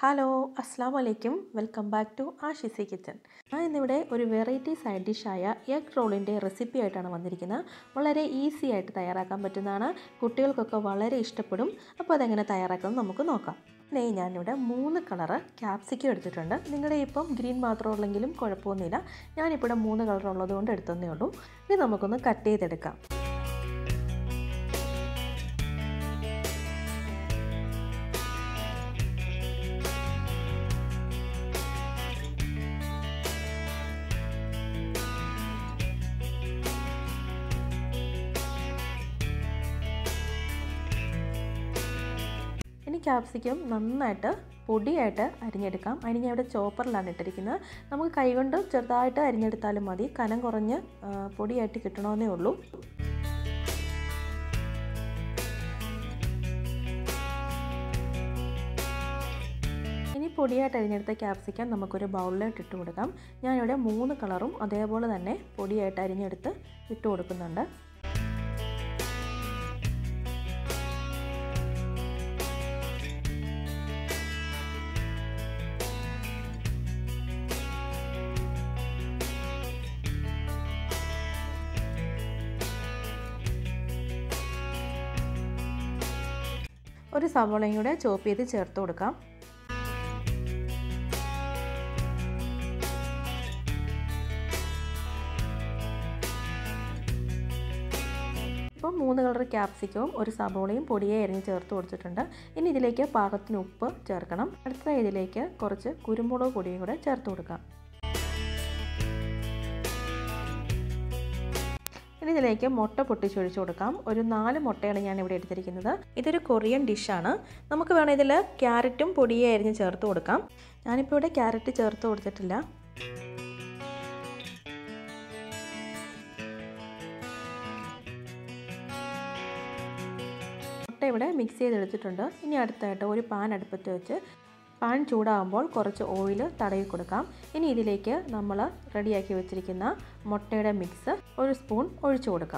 hello അസ്സാം വലൈക്കും welcome back to ആഷിസി കിച്ചൺ ഞാൻ ഇന്നിവിടെ ഒരു വെറൈറ്റി സൈഡ് ഡിഷായ എഗ് റോളിൻ്റെ റെസിപ്പി ആയിട്ടാണ് വന്നിരിക്കുന്നത് വളരെ ഈസി ആയിട്ട് തയ്യാറാക്കാൻ പറ്റുന്നതാണ് കുട്ടികൾക്കൊക്കെ വളരെ ഇഷ്ടപ്പെടും അപ്പോൾ അതെങ്ങനെ തയ്യാറാക്കുന്നത് നമുക്ക് നോക്കാം പിന്നെ ഞാനിവിടെ മൂന്ന് കളറ് ക്യാപ്സിക്കം എടുത്തിട്ടുണ്ട് നിങ്ങളുടെ ഇപ്പം ഗ്രീൻ മാത്രം ഉള്ളെങ്കിലും കുഴപ്പമൊന്നുമില്ല ഞാനിപ്പോൾ ഇവിടെ മൂന്ന് കളർ ഉള്ളതുകൊണ്ട് എടുത്തതേ ഉള്ളൂ ഇത് നമുക്കൊന്ന് കട്ട് ചെയ്തെടുക്കാം ഇനി ക്യാപ്സിക്കം നന്നായിട്ട് പൊടിയായിട്ട് അരിഞ്ഞെടുക്കാം അതിന് ഞാൻ ഇവിടെ ചോപ്പറിലാണ് ഇട്ടിരിക്കുന്നത് നമുക്ക് കൈകൊണ്ട് ചെറുതായിട്ട് അരിഞ്ഞെടുത്താലും മതി കനം കുറഞ്ഞ് പൊടിയായിട്ട് കിട്ടണമെന്നേ ഉള്ളൂ ഇനി പൊടിയായിട്ട് അരിഞ്ഞെടുത്ത ക്യാപ്സിക്കം നമുക്കൊരു ബൗളിലോട്ട് ഇട്ട് കൊടുക്കാം ഞാനിവിടെ മൂന്ന് കളറും അതേപോലെ തന്നെ പൊടിയായിട്ട് അരിഞ്ഞെടുത്ത് ഇട്ട് കൊടുക്കുന്നുണ്ട് ഒരു സവോളയും കൂടെ ചോപ്പ് ചെയ്ത് ചേർത്ത് കൊടുക്കാം ഇപ്പം മൂന്ന് കളർ ക്യാപ്സിക്കവും ഒരു സബോളയും പൊടിയെ എരിഞ്ഞ് ചേർത്ത് കൊടുത്തിട്ടുണ്ട് ഇനി ഇതിലേക്ക് പാകത്തിന് ഉപ്പ് ചേർക്കണം അടുത്ത ഇതിലേക്ക് കുറച്ച് കുരുമുളക് പൊടിയും കൂടെ ചേർത്ത് കൊടുക്കാം ഇനി ഇതിലേക്ക് മുട്ട പൊട്ടിച്ചൊഴിച്ച് കൊടുക്കാം ഒരു നാല് മുട്ടയാണ് ഞാൻ ഇവിടെ എടുത്തിരിക്കുന്നത് ഇതൊരു കൊറിയൻ ഡിഷാണ് നമുക്ക് വേണം ഇതിൽ ക്യാരറ്റും പൊടിയെ അരിഞ്ഞ് ചേർത്ത് കൊടുക്കാം ഞാനിപ്പോൾ ഇവിടെ ക്യാരറ്റ് ചേർത്ത് കൊടുത്തിട്ടില്ല മുട്ട ഇവിടെ മിക്സ് ചെയ്തെടുത്തിട്ടുണ്ട് ഇനി അടുത്തായിട്ട് ഒരു പാൻ അടുപ്പത്ത് വെച്ച് പാൻ ചൂടാകുമ്പോൾ കുറച്ച് ഓയിൽ തടവി കൊടുക്കാം ഇനി ഇതിലേക്ക് നമ്മൾ റെഡിയാക്കി വെച്ചിരിക്കുന്ന മുട്ടയുടെ മിക്സ് ഒരു സ്പൂൺ ഒഴിച്ചു കൊടുക്കാം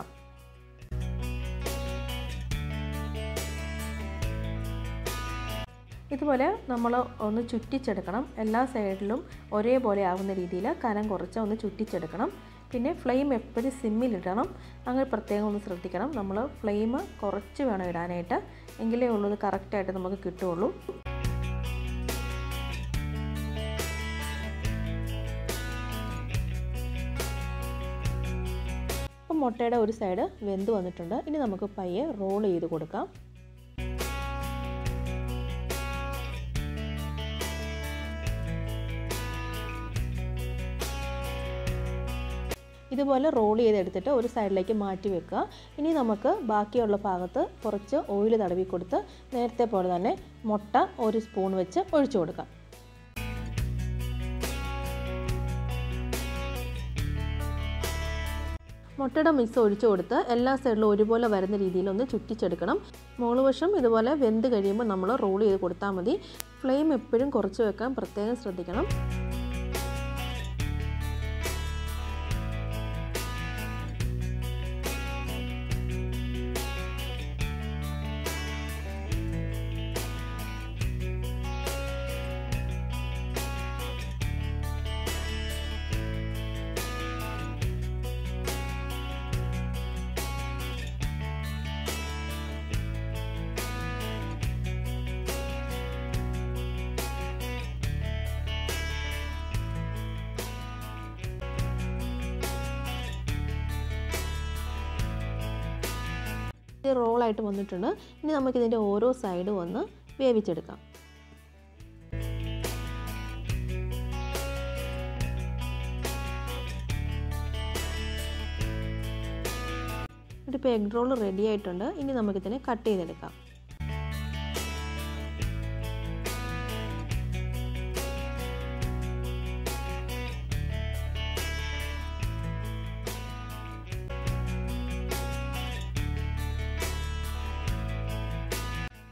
ഇതുപോലെ നമ്മൾ ഒന്ന് ചുറ്റിച്ചെടുക്കണം എല്ലാ സൈഡിലും ഒരേപോലെ ആവുന്ന രീതിയിൽ കനം കുറച്ച് ഒന്ന് ചുറ്റിച്ചെടുക്കണം പിന്നെ ഫ്ലെയിം എപ്പോഴും സിമ്മിലിടണം അങ്ങനെ പ്രത്യേകം ഒന്ന് ശ്രദ്ധിക്കണം നമ്മൾ ഫ്ലെയിം കുറച്ച് വേണം ഇടാനായിട്ട് എങ്കിലേ ഉള്ളൂ ഇത് കറക്റ്റായിട്ട് നമുക്ക് കിട്ടുകയുള്ളൂ അപ്പം മുട്ടയുടെ ഒരു സൈഡ് വെന്ത് വന്നിട്ടുണ്ട് ഇനി നമുക്ക് പയ്യെ റോൾ ചെയ്ത് കൊടുക്കാം ഇതുപോലെ റോൾ ചെയ്തെടുത്തിട്ട് ഒരു സൈഡിലേക്ക് മാറ്റി വെക്കുക ഇനി നമുക്ക് ബാക്കിയുള്ള ഭാഗത്ത് കുറച്ച് ഓയിൽ തടവി കൊടുത്ത് നേരത്തെ പോലെ തന്നെ മുട്ട ഒരു സ്പൂൺ വെച്ച് ഒഴിച്ചു കൊടുക്കാം മുട്ടയുടെ മിക്സ് ഒഴിച്ചു കൊടുത്ത് എല്ലാ സൈഡിലും ഒരുപോലെ വരുന്ന രീതിയിൽ ഒന്ന് ചുറ്റിച്ചെടുക്കണം മുകൾ വശം ഇതുപോലെ വെന്ത് കഴിയുമ്പോൾ നമ്മൾ റോൾ ചെയ്ത് കൊടുത്താൽ മതി ഫ്ലെയിം എപ്പോഴും കുറച്ച് വെക്കാൻ പ്രത്യേകം ശ്രദ്ധിക്കണം റോളായിട്ട് വന്നിട്ടുണ്ട് ഇനി നമുക്കിതിൻ്റെ ഓരോ സൈഡും ഒന്ന് വേവിച്ചെടുക്കാം ഇപ്പോൾ എഗ് റോൾ റെഡി ആയിട്ടുണ്ട് ഇനി നമുക്കിതിനെ കട്ട് ചെയ്തെടുക്കാം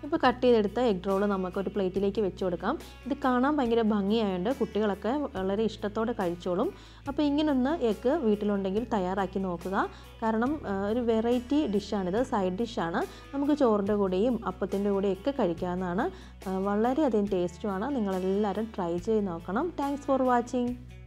ഇപ്പോൾ കട്ട് ചെയ്തെടുത്ത എഗ് റോള് നമുക്ക് ഒരു പ്ലേറ്റിലേക്ക് വെച്ച് കൊടുക്കാം ഇത് കാണാൻ ഭയങ്കര ഭംഗിയായതുകൊണ്ട് കുട്ടികളൊക്കെ വളരെ ഇഷ്ടത്തോടെ കഴിച്ചോളും അപ്പോൾ ഇങ്ങനൊന്ന് എഗ്ഗ് വീട്ടിലുണ്ടെങ്കിൽ തയ്യാറാക്കി നോക്കുക കാരണം ആ, ഒരു വെറൈറ്റി ഡിഷാണിത് സൈഡ് ഡിഷാണ് നമുക്ക് ചോറിൻ്റെ കൂടെയും അപ്പത്തിൻ്റെ കൂടെയും ഒക്കെ കഴിക്കാവുന്നതാണ് ആ, വളരെയധികം ടേസ്റ്റുമാണ് നിങ്ങളെല്ലാവരും ട്രൈ ചെയ്ത് നോക്കണം താങ്ക്സ് ഫോർ വാച്ചിങ്